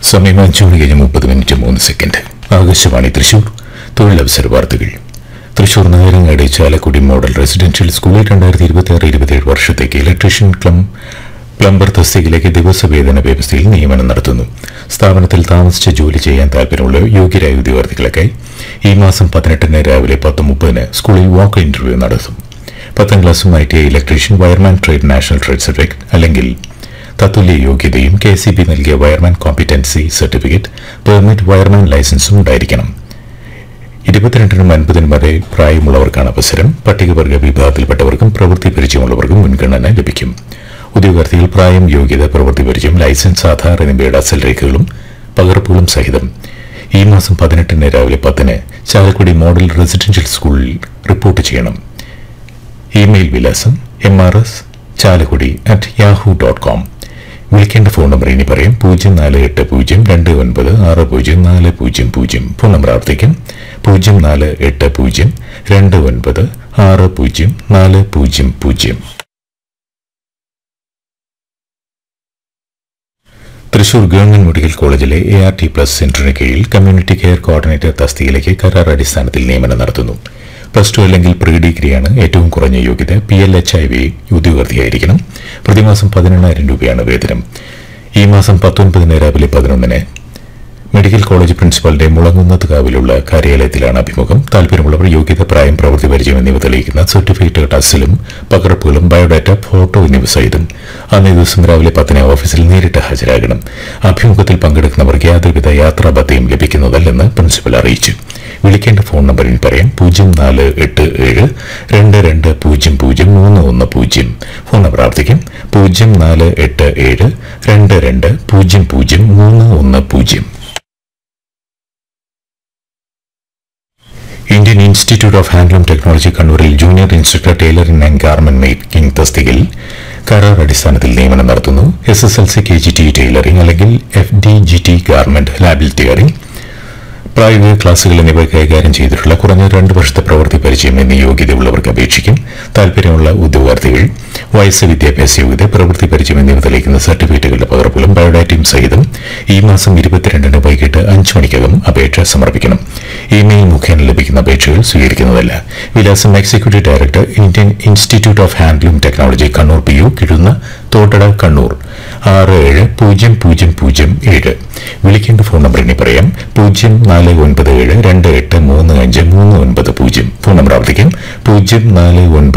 സമയം അഞ്ചു മണി കഴിഞ്ഞ് മുപ്പത് മിനിറ്റ് മൂന്ന് സെക്കൻഡ് ആകാശവാണി തൃശൂർ തൊഴിലവസര വാർത്തകൾ തൃശൂർ നാരങ്ങാടി ചാലക്കുടി മോഡൽ റെസിഡൻഷ്യൽ സ്കൂളിൽ രണ്ടായിരത്തി ഇരുപത്തി ആറ് ഇരുപത്തിയേഴ് വർഷത്തേക്ക് ഇലക്ട്രീഷ്യൻ ക്ലം പ്ലംബർ തസ്തികയിലേക്ക് ദിവസവേതന വ്യവസ്ഥയിൽ നിയമനം നടത്തുന്നു സ്ഥാപനത്തിൽ താമസിച്ച് ജോലി ചെയ്യാൻ താൽപ്പര്യമുള്ള യോഗ്യരായ ഉദ്യോഗാർത്ഥികൾക്കായി ഈ മാസം പതിനെട്ടിന് രാവിലെ പത്ത് മുപ്പതിന് സ്കൂളിൽ വാക്ക് ഇന്റർവ്യൂ നടത്തും പത്താം ക്ലാസ്സും I T I electrician wireman trade national trade certificate അല്ലെങ്കിൽ തത്തുല്യ യോഗ്യതയും കെ സി ബി നൽകിയ wireman competency certificate permit wireman ലൈസൻസും ഉണ്ടായിരിക്കണം ഇരുപത്തിരണ്ടിനും അൻപതിനും വരെ പ്രായമുള്ളവർക്കാണ് അവസരം പട്ടികവർഗ വിഭാഗത്തിൽപ്പെട്ടവർക്കും പ്രവൃത്തി പരിചയമുള്ളവർക്കും മുൻഗണന ലഭിക്കും ഉദ്യോഗാർത്ഥികൾ പ്രായം യോഗ്യത പ്രവൃത്തി പരിചയം ലൈസൻസ് ആധാർ എന്നിവയുടെ അസൽ രേഖകളും പകർപ്പുകളും സഹിതം ഈ മാസം പതിനെട്ടിന് രാവിലെ പത്തിന് ചാലക്കുടി മോഡൽ റെസിഡൻഷ്യൽ സ്കൂളിൽ റിപ്പോർട്ട് ചെയ്യണം ഇമെയിൽ വിലാസം M R S Chalakudy at yahoo dot com വിളിക്കേണ്ട ഫോൺ നമ്പർ ഇനി പറയും പൂജ്യം നാല് എട്ട് പൂജ്യം രണ്ട് ഒൻപത് ആറ് പൂജ്യം നാല് പൂജ്യം പൂജ്യം ഫോൺ നമ്പർ ആവർത്തിക്കും പൂജ്യം നാല് എട്ട് പൂജ്യം രണ്ട് ഒൻപത് ആറ് പൂജ്യം നാല് പൂജ്യം പൂജ്യം തൃശൂർ ഗവൺമെന്റ് മെഡിക്കൽ കോളേജിലെ എ ആർ ടി പ്ലസ് സെന്ററിന് കീഴിൽ കമ്മ്യൂണിറ്റി കെയർ കോർഡിനേറ്റർ തസ്തികയിലേക്ക് കരാർ അടിസ്ഥാനത്തിൽ നിയമനം നടത്തുന്നു പ്ലസ് ടു അല്ലെങ്കിൽ പ്രീ ഡിഗ്രിയാണ് ഏറ്റവും കുറഞ്ഞ യോഗ്യത P L H I V ഉദ്യോഗാർത്ഥിയായിരിക്കണം പ്രതിമാസം പതിനെണ്ണായിരം രൂപയാണ് വേതനം ഈ മാസം പത്തൊൻപതിന് രാവിലെ പതിനൊന്നിന് മെഡിക്കൽ കോളേജ് പ്രിൻസിപ്പലിന്റെ മുളങ്ങുന്നത് കാവിലുള്ള കാര്യാലയത്തിലാണ് അഭിമുഖം താല്പര്യമുള്ളവർ യോഗ്യത പ്രായം പ്രവൃത്തി പരിചയം എന്നിവ തെളിയിക്കുന്ന സർട്ടിഫിക്കറ്റ് അസിലും പകർപ്പുകളും ബയോഡാറ്റ ഫോട്ടോ എന്നിവ സഹിതം അന്നേ ദിവസം രാവിലെ പത്തിന് ഓഫീസിൽ നേരിട്ട് ഹാജരാകണം അഭിമുഖത്തിൽ പങ്കെടുക്കുന്നവർക്ക് യാതൊരുവിധ യാത്രാബദ്ധയും ലഭിക്കുന്നതല്ലെന്ന് പ്രിൻസിപ്പൽ അറിയിച്ചു വിളിക്കേണ്ട ഫോൺ നമ്പറിന് പറയാം പൂജ്യം നാല് എട്ട് ഏഴ് രണ്ട് രണ്ട് പൂജ്യം പൂജ്യം മൂന്ന് ഒന്ന് പൂജ്യം ഫോൺ നമ്പർ ആവർത്തിക്കും പൂജ്യം നാല് എട്ട് ഏഴ് രണ്ട് രണ്ട് പൂജ്യം പൂജ്യം മൂന്ന് ഒന്ന് പൂജ്യം Indian Institute of Handloom Technology കണ്ണൂരിൽ junior instructor tailoring and garment making തസ്തികയിൽ കരാർ അടിസ്ഥാനത്തിൽ നിയമനം നടത്തുന്നു S S L C K G T tailoring അല്ലെങ്കിൽ F D G T garment ലാബിൽ തിയറിംഗ് പ്രായോഗിക ക്ലാസുകൾ എന്നിവ കൈകാര്യം ചെയ്തിട്ടുള്ള കുറഞ്ഞ രണ്ട് വർഷത്തെ പ്രവൃത്തി പരിചയം എന്നീ യോഗ്യതയുള്ളവർക്ക് അപേക്ഷിക്കും താല്പര്യമുള്ള ഉദ്യോഗാർത്ഥികൾ വയസ്സ് വിദ്യാഭ്യാസ യോഗ്യത പ്രവൃത്തി പരിചയം എന്നിവ തെളിയിക്കുന്ന സർട്ടിഫിക്കറ്റുകളുടെ പകർപ്പുകളും ബയോഡാറ്റയും സഹിതം ഈ മാസം ഇരുപത്തിരണ്ടിന് വൈകിട്ട് അഞ്ച് മണിക്കകം അപേക്ഷ സമർപ്പിക്കണം ഇമെയിൽ മുഖേന ലഭിക്കുന്ന അപേക്ഷകൾ സ്വീകരിക്കുന്നതല്ല വിലാസം executive director Indian Institute of Handloom Technology Kannur P U Kizhunna Thottada Kannur ആറ് ഏഴ് പൂജ്യം പൂജ്യം പൂജ്യം ഏഴ് വിളിക്കേണ്ട ഫോൺ നമ്പർ ഇനി പറയാം പൂജ്യം നാല് ഒൻപത് ഏഴ് രണ്ട് എട്ട് മൂന്ന് അഞ്ച് മൂന്ന് ഒൻപത് പൂജ്യം ഫോൺ നമ്പർ ആവർത്തിക്കാം പൂജ്യം നാല് ഒൻപത്